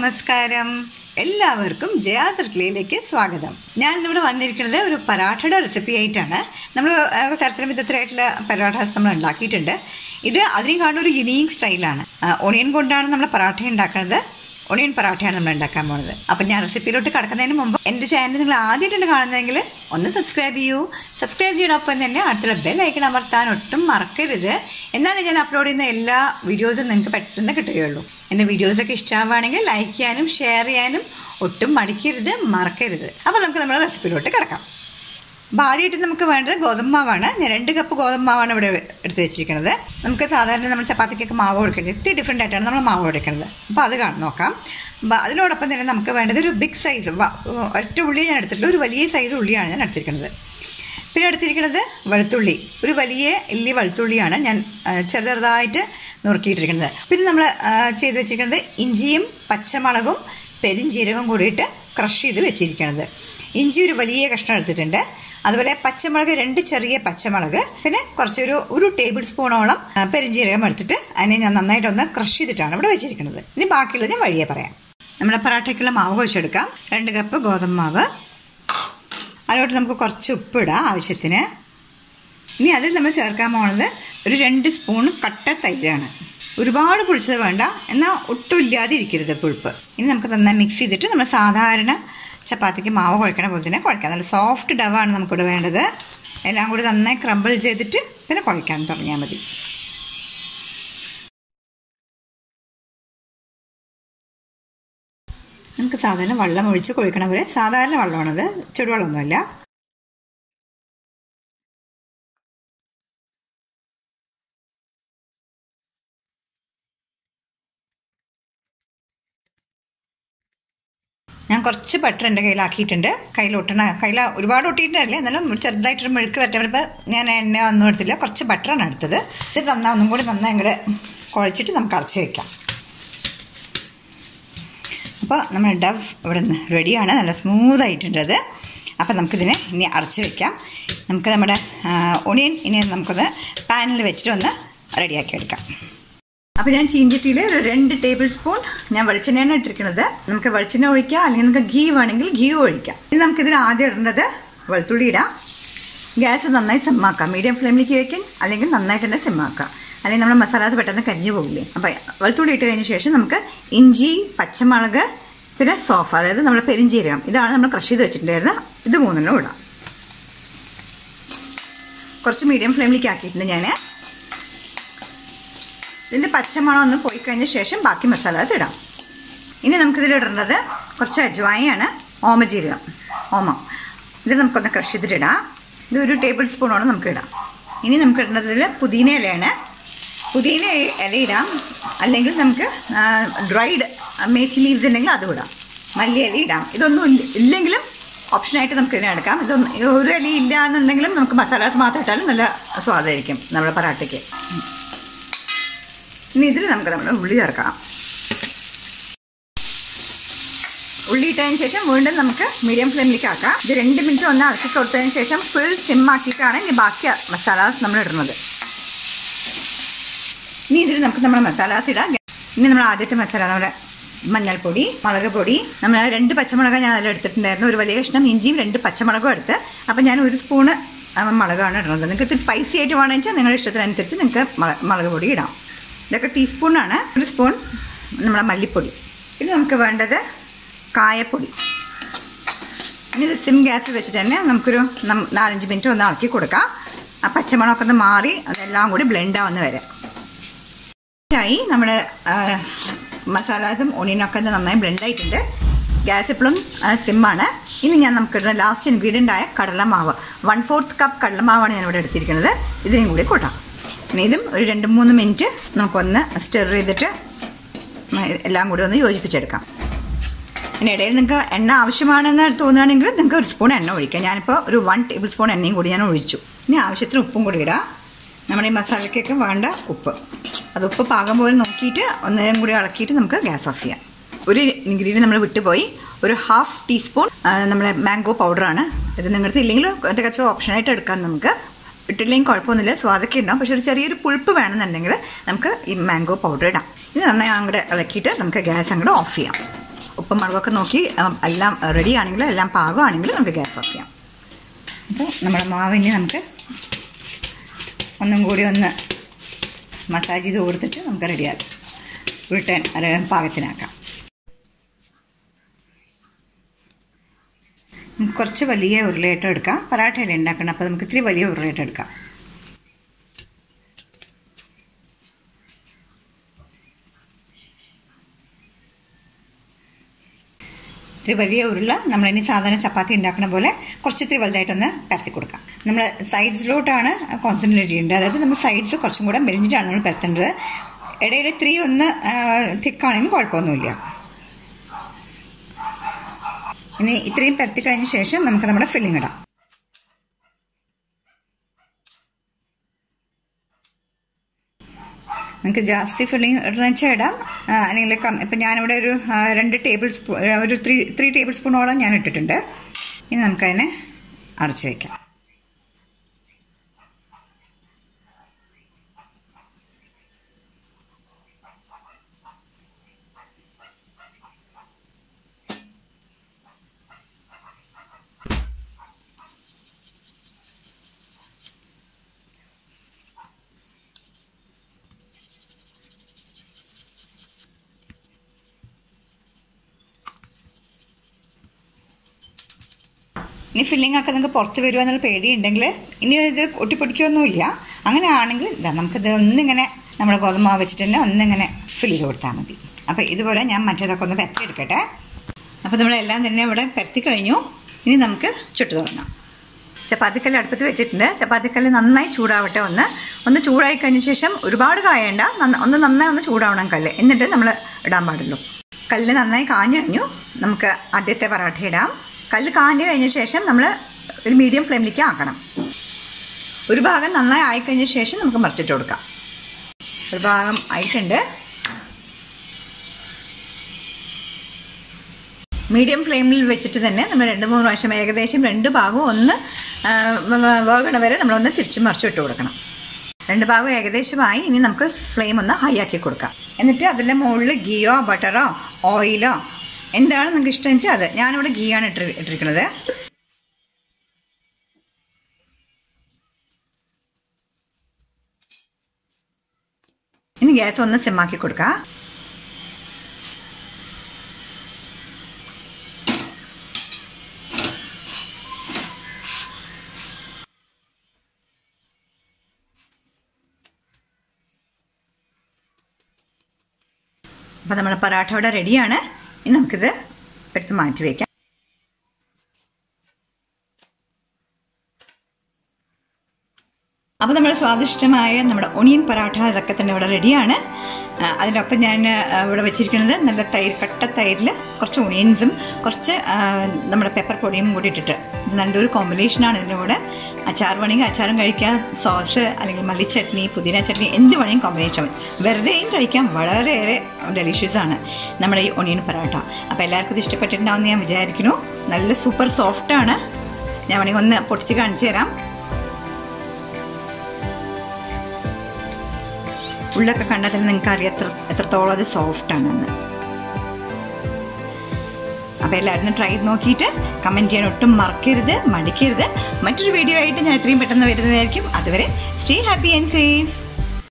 നമസ്കാരം എല്ലാവർക്കും ജയാസ് ഇഡ്ലിയിലേക്ക് സ്വാഗതം ഞാൻ ഇവിടെ വന്നിരിക്കുന്നത് ഒരു പരാഠയുടെ റെസിപ്പി ആയിട്ടാണ് നമ്മൾ തരത്തിലും വിധത്തിലായിട്ടുള്ള പരാഠാസ് നമ്മൾ ഉണ്ടാക്കിയിട്ടുണ്ട് ഇത് അതിനെക്കാളും ഒരു യുനീക്ക് സ്റ്റൈലാണ് ഒണിയൻ കൊണ്ടാണ് നമ്മൾ പരാഠ ഉണ്ടാക്കുന്നത് ഒണിയൻ പറാഠയാണ് നമ്മൾ ഉണ്ടാക്കാൻ പോകുന്നത് അപ്പം ഞാൻ റെസിപ്പിയിലോട്ട് കടക്കുന്നതിന് മുമ്പ് എൻ്റെ ചാനൽ നിങ്ങൾ ആദ്യമായിട്ടാണ് കാണുന്നതെങ്കിൽ ഒന്ന് സബ്സ്ക്രൈബ് ചെയ്യൂ സബ്സ്ക്രൈബ് ചെയ്യണൊപ്പം തന്നെ അടുത്തുള്ള ബെൽ ഐക്കൺ അമർത്താൻ ഒട്ടും മറക്കരുത് എന്നാലേ ഞാൻ അപ്ലോഡ് ചെയ്യുന്ന എല്ലാ വീഡിയോസും നിങ്ങൾക്ക് പെട്ടെന്ന് കിട്ടുകയുള്ളൂ എൻ്റെ വീഡിയോസൊക്കെ ഇഷ്ടമാവുകയാണെങ്കിൽ ലൈക്ക് ചെയ്യാനും ഷെയർ ചെയ്യാനും ഒട്ടും മടിക്കരുത് മറക്കരുത് അപ്പോൾ നമുക്ക് നമ്മുടെ റെസിപ്പിയിലോട്ട് കിടക്കാം അപ്പോൾ ആദ്യമായിട്ട് നമുക്ക് വേണ്ടത് ഗോതമ്പ് മാവാണ് ഞാൻ രണ്ട് കപ്പ് ഗോതമ്പ് മാവാണ് ഇവിടെ എടുത്ത് വെച്ചിരിക്കുന്നത് നമുക്ക് സാധാരണ നമ്മൾ ചപ്പാത്തിക്കൊക്കെ മാവ് കൊടുക്കുന്നത് ഇത്തിരി ഡിഫറെൻ്റ് ആയിട്ടാണ് നമ്മൾ മാവ് കൊടുക്കുന്നത് അപ്പോൾ അത് കാണാം നോക്കാം അപ്പോൾ അതിനോടൊപ്പം തന്നെ നമുക്ക് വേണ്ടത് ഒരു ബിഗ് സൈസ് ഒറ്റ ഉള്ളി ഞാൻ എടുത്തിട്ടുള്ള ഒരു വലിയ സൈസ് ഉള്ളിയാണ് ഞാൻ എടുത്തിരിക്കുന്നത് പിന്നെ എടുത്തിരിക്കുന്നത് വെളുത്തുള്ളി ഒരു വലിയ ഇല്ലി വെളുത്തുള്ളിയാണ് ഞാൻ ചെറു ചെറുതായിട്ട് നുറുക്കിയിട്ടിരിക്കുന്നത് പിന്നെ നമ്മൾ ചെയ്ത് വെച്ചിരിക്കുന്നത് ഇഞ്ചിയും പച്ചമുളകും പെരിഞ്ചീരകവും കൂടിയിട്ട് ക്രഷ് ചെയ്ത് വെച്ചിരിക്കുന്നത് ഇഞ്ചി ഒരു വലിയ കഷ്ണം എടുത്തിട്ടുണ്ട് അതുപോലെ പച്ചമുളക് രണ്ട് ചെറിയ പച്ചമുളക് പിന്നെ കുറച്ചൊരു ഒരു ടേബിൾ സ്പൂണോളം പെരിഞ്ചീരകം എടുത്തിട്ട് അതിനെ ഞാൻ നന്നായിട്ടൊന്ന് ക്രഷ് ചെയ്തിട്ടാണ് ഇവിടെ വെച്ചിരിക്കുന്നത് ഇനി ബാക്കിയുള്ളത് ഞാൻ വഴിയെ പറയാം നമ്മുടെ പറാട്ടയ്ക്കുള്ള മാവ് കുഴിച്ചെടുക്കാം രണ്ട് കപ്പ് ഗോതമ്പ് മാവ് അതിലോട്ട് നമുക്ക് കുറച്ച് ഉപ്പിടാം ആവശ്യത്തിന് ഇനി അതിൽ നമ്മൾ ചേർക്കാൻ പോകുന്നത് ഒരു രണ്ട് സ്പൂൺ കട്ട തൈരാണ് ഒരുപാട് പുളിച്ചത് വേണ്ട എന്നാൽ ഒട്ടും ഇല്ലാതെ ഇരിക്കരുത് പുഴുപ്പ് ഇനി നമുക്ക് നന്നായി മിക്സ് ചെയ്തിട്ട് നമ്മൾ സാധാരണ ചപ്പാത്തിക്ക് മാവ് കുഴക്കണ പോലെ തന്നെ കുഴക്കാം നല്ല സോഫ്റ്റ് ഡവാണ് നമുക്കിവിടെ വേണ്ടത് എല്ലാം കൂടി നന്നായി ക്രമ്പിൾ ചെയ്തിട്ട് പിന്നെ കുഴക്കാൻ തുടങ്ങിയാൽ മതി നമുക്ക് സാധാരണ വെള്ളം ഒഴിച്ച് കൊഴിക്കണ പോലെ സാധാരണ വെള്ളമാണത് ചുടുവെള്ളമൊന്നുമല്ല ഞാൻ കുറച്ച് ബട്ടർ എൻ്റെ കയ്യിലാക്കിയിട്ടുണ്ട് കയ്യിൽ ഒട്ടണ കയ്യിൽ ഒരുപാട് ഒട്ടിയിട്ടില്ല എന്നാലും ചെറുതായിട്ടൊരു മെഴുക്ക് വരട്ടപ്പോൾ ഞാൻ എണ്ണ ഒന്നും എടുത്തില്ല കുറച്ച് ബട്ടറാണ് എടുത്തത് ഇത് തന്നാൽ ഒന്നും കൂടി നന്നായി ഇങ്ങോട്ട് കുഴച്ചിട്ട് നമുക്ക് അടച്ച് വയ്ക്കാം അപ്പോൾ നമ്മുടെ ഡവ് ഇവിടെ നിന്ന് റെഡിയാണ് നല്ല സ്മൂത്ത് ആയിട്ടുണ്ട് അത് അപ്പോൾ നമുക്കിതിനെ ഇനി അടച്ച് വയ്ക്കാം നമുക്ക് നമ്മുടെ ഒണിയൻ ഇനി നമുക്കൊന്ന് പാനിൽ വെച്ചിട്ട് ഒന്ന് റെഡിയാക്കി എടുക്കാം അപ്പോൾ ഞാൻ ചീഞ്ചട്ടിയിൽ ഒരു രണ്ട് ടേബിൾ സ്പൂൺ ഞാൻ വെളിച്ചെണ്ണയാണ് ഇട്ടിരിക്കുന്നത് നമുക്ക് വെളിച്ചെണ്ണ ഒഴിക്കാം അല്ലെങ്കിൽ നമുക്ക് ഗീ വേണമെങ്കിൽ ഗീ ഒഴിക്കാം ഇനി നമുക്കിതിൽ ആദ്യം ഇടേണ്ടത് വെളുത്തുള്ളി ഇടാം ഗ്യാസ് നന്നായി സിമ്മാക്കാം മീഡിയം ഫ്ലെയിമിലേക്ക് വെക്കാൻ അല്ലെങ്കിൽ നന്നായിട്ട് തന്നെ സിമ്മാക്കാം അല്ലെങ്കിൽ നമ്മുടെ മസാലാസ് പെട്ടെന്ന് കരിഞ്ഞു പോകില്ലേ അപ്പോൾ വെളുത്തുള്ളി ഇട്ട് കഴിഞ്ഞ ശേഷം നമുക്ക് ഇഞ്ചി പച്ചമുളക് പിന്നെ സോഫ അതായത് നമ്മുടെ പെരിഞ്ചീരകം ഇതാണ് നമ്മൾ ക്രഷ് ചെയ്ത് വെച്ചിട്ടുണ്ടായിരുന്നത് ഇത് മൂന്നെണ്ണം ഇടാം കുറച്ച് മീഡിയം ഫ്ലെയിമിലേക്ക് ആക്കിയിട്ടുണ്ട് ഞാൻ ഇതിൻ്റെ പച്ചമണം ഒന്ന് പോയി കഴിഞ്ഞ ശേഷം ബാക്കി മസാലാസ് ഇടാം ഇനി നമുക്കിതിൽ ഇടേണ്ടത് കുറച്ച് അജ്വായാണ് ഓമജീരകം ഓമം ഇത് നമുക്കൊന്ന് ക്രഷ് ചെയ്തിട്ടിടാം ഇത് ഒരു ടേബിൾ സ്പൂണോളം നമുക്ക് ഇടാം ഇനി നമുക്ക് ഇടേണ്ടതിൽ പുതിന ഇലയാണ് പുതിന ഇല ഇടാം അല്ലെങ്കിൽ നമുക്ക് ഡ്രൈഡ് മേത്തി ലീവ്സ് ഉണ്ടെങ്കിൽ അതും ഇടാം മല്ലി ഇല ഇടാം ഇതൊന്നും ഇല്ലെങ്കിലും ഓപ്ഷനായിട്ട് നമുക്ക് ഇതിനെ എടുക്കാം ഇതൊന്നും ഒരു ഇല ഇല്ല എന്നുണ്ടെങ്കിലും നമുക്ക് മസാലാസ് മാത്രം ഇട്ടാലും നല്ല സ്വാദായിരിക്കും നമ്മുടെ പറാട്ടയ്ക്ക് ഇനി ഇതിൽ നമുക്ക് നമ്മുടെ ഉള്ളി ചേർക്കാം ഉള്ളി ഇട്ടതിന് ശേഷം വീണ്ടും നമുക്ക് മീഡിയം ഫ്ലെയിമിലേക്ക് ആക്കാം ഇത് രണ്ട് മിനിറ്റ് ഒന്ന് ഇളക്കി കൊടുത്തതിന് ശേഷം ഫുൾ സിം ആക്കിയിട്ടാണ് ഇനി ബാക്കി മസാലാസ് നമ്മൾ ഇടുന്നത് ഇനി ഇതിൽ നമുക്ക് നമ്മുടെ മസാലാസ് ഇടാം ഇനി നമ്മൾ ആദ്യത്തെ മസാല നമ്മുടെ മഞ്ഞൾപ്പൊടി മുളക് പൊടി നമ്മൾ രണ്ട് പച്ചമുളക് ഞാൻ അതിൽ എടുത്തിട്ടുണ്ടായിരുന്നു ഒരു വലിയ കഷ്ണം ഇഞ്ചിയും രണ്ട് പച്ചമുളകും എടുത്ത് അപ്പം ഞാൻ ഒരു സ്പൂണ് മുളകാണ് ഇടുന്നത് നിങ്ങൾക്ക് ഇത്തിരി സ്പൈസി ആയിട്ട് വേണമെന്ന് വെച്ചാൽ നിങ്ങളുടെ ഇഷ്ടത്തിനനുസരിച്ച് നിങ്ങൾക്ക് മുളക് പൊടി ഇടാം ഇതൊക്കെ ടീസ്പൂണാണ് ഒരു സ്പൂൺ നമ്മുടെ മല്ലിപ്പൊടി ഇത് നമുക്ക് വേണ്ടത് കായപ്പൊടി ഇനി ഇത് സിം ഗ്യാസ് വെച്ചിട്ട് തന്നെ നമുക്കൊരു നാലഞ്ച് മിനിറ്റ് ഒന്ന് ഇളക്കി കൊടുക്കാം ആ പച്ചമുളകൊക്കെ ഒന്ന് മാറി അതെല്ലാം കൂടി ബ്ലെൻഡാവുന്ന വരെ ആയി നമ്മുടെ മസാലാസും ഒണിയനൊക്കെ നന്നായി ബ്ലെൻഡായിട്ടുണ്ട് ഗ്യാസ് എപ്പോഴും സിമ്മാണ് ഇനി ഞാൻ നമുക്ക് ലാസ്റ്റ് ഇൻഗ്രീഡിയൻ്റ് ആയ കടലമാവ് വൺ ഫോർത്ത് കപ്പ് കടലമാവാണ് ഞാൻ ഇവിടെ എടുത്തിരിക്കുന്നത് ഇതിനും കൂടി കൂട്ടാം പിന്നെ ഇതും ഒരു രണ്ട് മൂന്ന് മിനിറ്റ് നമുക്കൊന്ന് സ്റ്റെർ ചെയ്തിട്ട് എല്ലാം കൂടി ഒന്ന് യോജിപ്പിച്ചെടുക്കാം പിന്നെ ഇടയിൽ നിങ്ങൾക്ക് എണ്ണ ആവശ്യമാണെന്ന് തോന്നുകയാണെങ്കിൽ നിങ്ങൾക്ക് ഒരു സ്പൂൺ എണ്ണ ഒഴിക്കാം ഞാനിപ്പോൾ ഒരു വൺ ടേബിൾ സ്പൂൺ എണ്ണയും കൂടി ഞാൻ ഒഴിച്ചു ഇനി ആവശ്യത്തിന് ഉപ്പും കൂടി ഇടാം നമ്മുടെ ഈ മസാലയ്ക്കൊക്കെ വേണ്ട ഉപ്പ് അത് ഉപ്പ് പാകം പോലെ നോക്കിയിട്ട് ഒന്നേരം കൂടി ഇളക്കിയിട്ട് നമുക്ക് ഗ്യാസ് ഓഫ് ചെയ്യാം ഒരു ഇൻഗ്രീഡിയൻ നമ്മൾ വിട്ടുപോയി ഒരു ഹാഫ് ടീസ്പൂൺ നമ്മുടെ മാംഗോ പൗഡറാണ് ഇത് നിങ്ങൾക്ക് ഇല്ലെങ്കിൽ എന്തൊക്കെ ഓപ്ഷനായിട്ട് എടുക്കാം നമുക്ക് ഇട്ടില്ലെങ്കിൽ കുഴപ്പമൊന്നുമില്ല സ്വാദൊക്കെ ഉണ്ടാവും പക്ഷെ ഒരു ചെറിയൊരു പുളിപ്പ് വേണമെന്നുണ്ടെങ്കിൽ നമുക്ക് ഈ മാംഗോ പൗഡർ ഇടാം ഇത് നന്നായി അങ്ങോട്ട് ഇളക്കിയിട്ട് നമുക്ക് ഗ്യാസ് അങ്ങോട്ട് ഓഫ് ചെയ്യാം ഉപ്പും മുളകൊക്കെ നോക്കി ആ, എല്ലാം റെഡി ആണെങ്കിൽ എല്ലാം പാകമാണെങ്കിൽ നമുക്ക് ഗ്യാസ് ഓഫ് ചെയ്യാം അപ്പോൾ നമ്മുടെ മാവിന് നമുക്ക് ഒന്നും കൂടി ഒന്ന് മസാജ് ചെയ്ത് കൊടുത്തിട്ട് നമുക്ക് റെഡിയാക്കാം ഉരുട്ടാൻ അര- പാകത്തിനാക്കാം നമുക്ക് കുറച്ച് വലിയ ഉരുളയായിട്ട് എടുക്കാം പറാട്ടയിൽ ഉണ്ടാക്കണം അപ്പോൾ നമുക്ക് ഇത്തിരി വലിയ ഉരുളയായിട്ട് എടുക്കാം ഇത്തിരി വലിയ ഉരുള നമ്മളിനി സാധാരണ ചപ്പാത്തി ഉണ്ടാക്കുന്ന പോലെ കുറച്ച് ഇത്തിരി വലുതായിട്ടൊന്ന് പരത്തി കൊടുക്കാം നമ്മൾ സൈഡ്സിലോട്ടാണ് കോൺസെൻട്രേറ്റ് ചെയ്യേണ്ടത് അതായത് നമ്മൾ സൈഡ്സ് കുറച്ചും കൂടെ മെലിഞ്ഞിട്ടാണ് നമ്മൾ പരത്തേണ്ടത് ഇടയിൽ ഇത്തിരി ഒന്ന് തിക്കാണെങ്കിൽ കുഴപ്പമൊന്നുമില്ല ഇനി ഇത്രയും പരത്തി കഴിഞ്ഞ ശേഷം നമുക്ക് നമ്മുടെ ഫില്ലിംഗ് ഇടാം നമുക്ക് ജാസ്തി ഫില്ലിംഗ് ഇടണമെന്ന് വെച്ചാൽ ഇടാം ആ, അല്ലെങ്കിൽ കം ഇപ്പം ഞാനിവിടെ ഒരു ആ, രണ്ട് ടേബിൾ സ്പൂൺ ഒരു ത്രീ ത്രീ ടേബിൾ സ്പൂണോളം ഞാൻ ഇട്ടിട്ടുണ്ട് ഇനി നമുക്കതിനെ അടച്ചു വയ്ക്കാം ഇനി ഫില്ലിംഗ് ഒക്കെ നിങ്ങൾക്ക് പുറത്ത് വരുമോ എന്നുള്ള പേടിയുണ്ടെങ്കിൽ ഇനി ഇത് ഒട്ടിപ്പൊടിക്കൊന്നുമില്ല അങ്ങനെയാണെങ്കിൽ ഇതാ നമുക്കിത് ഒന്നിങ്ങനെ നമ്മുടെ ഗോതമ്പ് വെച്ചിട്ട് തന്നെ ഒന്നിങ്ങനെ ഫില്ല് ചെയ്ത് കൊടുത്താൽ മതി അപ്പോൾ ഇതുപോലെ ഞാൻ മറ്റേതൊക്കെ ഒന്ന് പരത്തി എടുക്കട്ടെ അപ്പോൾ നമ്മളെല്ലാം തന്നെ ഇവിടെ പരത്തി കഴിഞ്ഞു ഇനി നമുക്ക് ചുട്ടു തുടങ്ങാം ചപ്പാത്തിക്കല്ല് അടുപ്പത്ത് വെച്ചിട്ടുണ്ട് ചപ്പാത്തിക്കല്ല് നന്നായി ചൂടാവട്ടെ ഒന്ന് ഒന്ന് ചൂടായി കഴിഞ്ഞ ശേഷം ഒരുപാട് കായണ്ട നന്ന- ഒന്ന് നന്നായി ഒന്ന് ചൂടാവണം കല്ല് എന്നിട്ട് നമ്മൾ ഇടാൻ പാടുള്ളൂ കല്ല് നന്നായി കാഞ്ഞു കഴിഞ്ഞു നമുക്ക് ആദ്യത്തെ പറാട്ട ഇടാം കല്ല് കാഞ്ഞു കഴിഞ്ഞ ശേഷം നമ്മൾ ഒരു മീഡിയം ഫ്ലെയിമിലേക്ക് ആക്കണം ഒരു ഭാഗം നന്നായി ആയിക്കഴിഞ്ഞ ശേഷം നമുക്ക് മറിച്ചിട്ട് കൊടുക്കാം ഒരു ഭാഗം ആയിട്ടുണ്ട് മീഡിയം ഫ്ലെയിമിൽ വെച്ചിട്ട് തന്നെ നമ്മൾ രണ്ട് മൂന്ന് പ്രാവശ്യം ഏകദേശം രണ്ട് ഭാഗവും ഒന്ന് ആ, വ- വ- വേകണ വരെ നമ്മളൊന്ന് തിരിച്ചും മറിച്ചും ഇട്ട് കൊടുക്കണം രണ്ട് ഭാഗം ഏകദേശമായി ഇനി നമുക്ക് ഫ്ലെയിം ഒന്ന് ഹൈ ആക്കി കൊടുക്കാം എന്നിട്ട് അതിൻ്റെ മുകളിൽ ഗീയോ ബട്ടറോ ഓയിലോ എന്താണ് നിങ്ങൾക്ക് ഇഷ്ടം വെച്ചാൽ അത് ഞാനിവിടെ ഗീയാണ് ഇട്ടി ഇട്ടിരിക്കുന്നത് ഇനി ഗ്യാസ് ഒന്ന് സിമ്മാക്കി കൊടുക്കാം അപ്പോൾ നമ്മുടെ പറാട്ട ഇവിടെ റെഡിയാണ് ഇനി നമുക്കിത് എടുത്ത് മാറ്റി വയ്ക്കാം അപ്പോൾ നമ്മുടെ സ്വാദിഷ്ടമായ നമ്മുടെ ഒണിയൻ പറാട്ട ഇതൊക്കെ തന്നെ ഇവിടെ റെഡിയാണ് ആ, അതിനൊപ്പം ഞാൻ ആ, ഇവിടെ വെച്ചിരിക്കുന്നത് നല്ല തൈര് കട്ട തൈരിൽ കുറച്ച് ഒണിയൻസും കുറച്ച് ആ, നമ്മുടെ പെപ്പർ പൊടിയും കൂടി ഇട്ടിട്ട് ഇത് നല്ലൊരു കോമ്പിനേഷനാണ് ഇതിൻ്റെ കൂടെ അച്ചാർ വേണമെങ്കിൽ അച്ചാറും കഴിക്കാം സോസ് അല്ലെങ്കിൽ മല്ലിച്ചട്നി പുതിന ചട്നി എന്ത് വേണമെങ്കിലും കോമ്പിനേഷൻ വെറുതെയും കഴിക്കാം വളരെയേറെ ഡെലിഷ്യസ് ആണ് നമ്മുടെ ഈ ഒണിയൻ പറാട്ട അപ്പോൾ എല്ലാവർക്കും ഇത് ഇഷ്ടപ്പെട്ടിട്ടുണ്ടാവുമെന്ന് ഞാൻ വിചാരിക്കുന്നു നല്ല സൂപ്പർ സോഫ്റ്റാണ് ഞാൻ വേണമെങ്കിൽ ഒന്ന് പൊട്ടിച്ച് കാണിച്ചു തരാം ഉള്ളൊക്കെ കണ്ടാൽ തന്നെ നിങ്ങൾക്ക് അറിയാം എത്ര എത്രത്തോളം അത് സോഫ്റ്റ് ആണെന്ന് അപ്പോൾ എല്ലാവരും ട്രൈ ചെയ്ത് നോക്കിയിട്ട് കമൻറ്റ് ചെയ്യാൻ ഒട്ടും മറക്കരുത് മടിക്കരുത് മറ്റൊരു വീഡിയോ ആയിട്ട് ഞാൻ എത്രയും പെട്ടെന്ന് വരുന്നതായിരിക്കും അതുവരെ സ്റ്റേ ഹാപ്പി ആൻഡ് സേഫ്